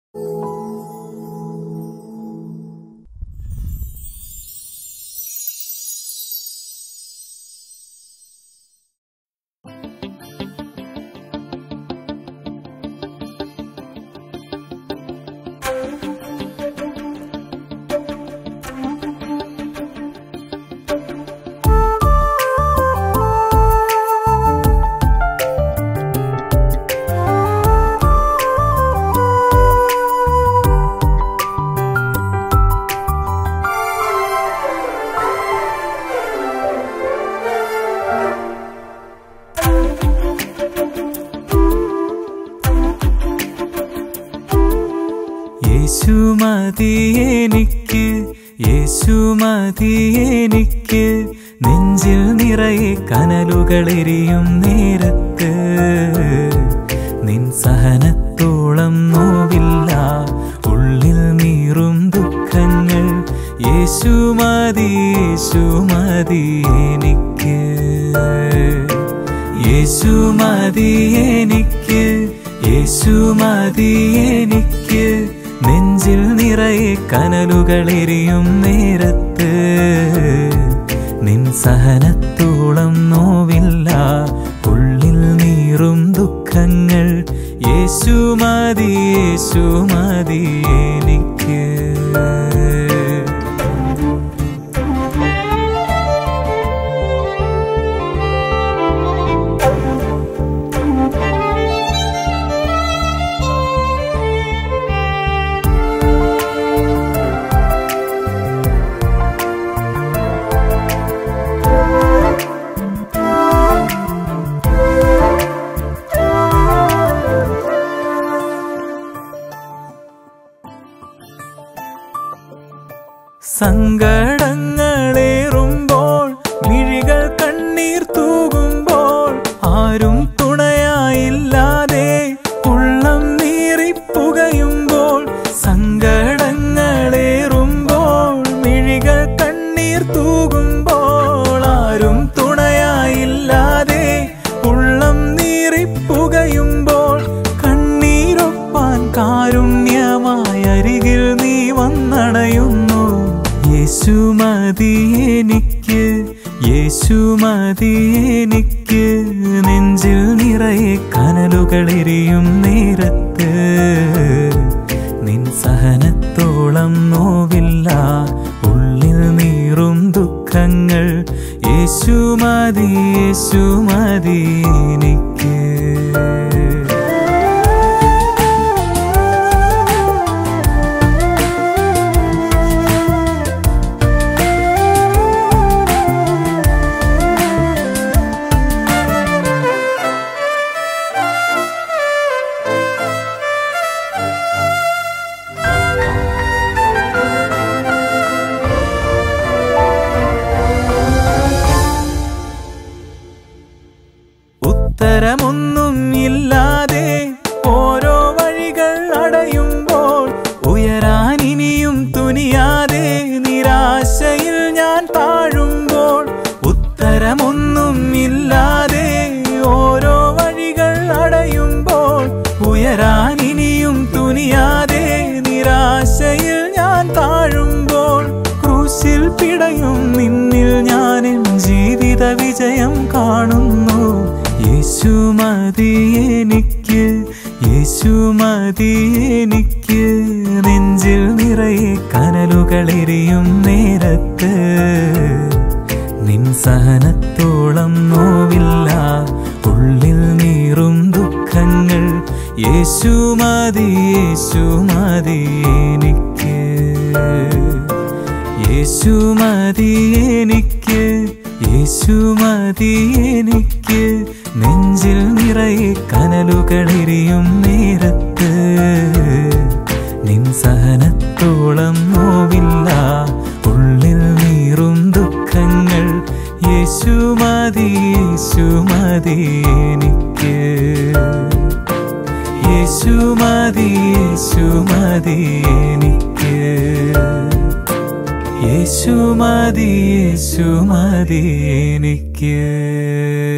യേശു മതി എനിക്ക് യേശു മതി എനിക്ക് നെഞ്ചിൽ നിറയെ കനലുകളെരിയും നേരത്ത് നിൻ സഹനത്തോളം നോവില്ല ഉള്ളിൽ നീറും ദുഃഖങ്ങൾ യേശു മതി യേശു മതി എനിക്ക് യേശു മതി എനിക്ക് യേശു മതി എനിക്ക് നെഞ്ചിൽ നിറയെ കനലുകളെരിയും നേരത്ത് നിൻ സഹനത്തോളം നോവില്ല ഉള്ളിൽ നീറും ദുഃഖങ്ങൾ യേശു മതി യേശു മതി എനിക്ക് സങ്കടങ്ങളേറുമ്പോൾ മിഴികൾ കണ്ണീർ തൂകുമ്പോൾ ആരും തുണയായില്ലാതെ ഉള്ളം നീറിപ്പുകയുമ്പോൾ സങ്കടങ്ങളേറുമ്പോൾ മിഴികൾ കണ്ണീർ തൂകുമ്പോൾ ആരും തുണയായില്ലാതെ ഉള്ളം നീറിപ്പുകയുമ്പോൾ കണ്ണീരൊപ്പാൻ കാരുണ്യമായ അരികിൽ നീ വന്നണയുന്നു യേശു മതി എനിക്ക് യേശു മതി എനിക്ക് നെഞ്ചിൽ നിറയെ കനലുകളെരിയും നേരത്ത് നിൻ സഹനത്തോളം നോവില്ല ഉള്ളിൽ നീറും ദുഃഖങ്ങൾ യേശു മതി യേശു മതി എനിക്ക് ഉത്തരമൊന്നും ഇല്ലാതെ ഓരോ വഴികൾ അടയുമ്പോൾ ഉയരാൻ ഇനിയും തുനിയാതെ നിരാശയിൽ ഞാൻ താഴുമ്പോൾ ഉത്തരമൊന്നും ഇല്ലാതെ ഓരോ വഴികൾ അടയുമ്പോൾ ഉയരാൻ ഇനിയും തുനിയാതെ നിരാശയിൽ ഞാൻ താഴുമ്പോൾ ക്രൂശിൽ പിടയും നിന്നിൽ ഞാൻ എൻ ജീവിത വിജയം കാണുന്നു യേശു മതി എനിക്ക് യേശു മതി എനിക്ക് നെഞ്ചിൽ നിറയെ കനലുകളെരിയും നേരത്ത് നിൻ സഹനത്തോളം നോവില്ല ഉള്ളിൽ നീറും ദുഃഖങ്ങൾ യേശു മതി യേശു മതി എനിക്ക് യേശു മതി എനിക്ക് യേശു മതി എനിക്ക് നെഞ്ചിൽ നിറയെ കനലുകളെരിയും നേരത്ത് നിൻ സഹനത്തോളം നോവില്ല ഉള്ളിൽ നീറും ദുഃഖങ്ങൾ യേശു മതി യേശു മതി എനിക്ക് യേശു മതി യേശു മതി എനിക്ക് യേശു മതി യേശു മതി എനിക്ക്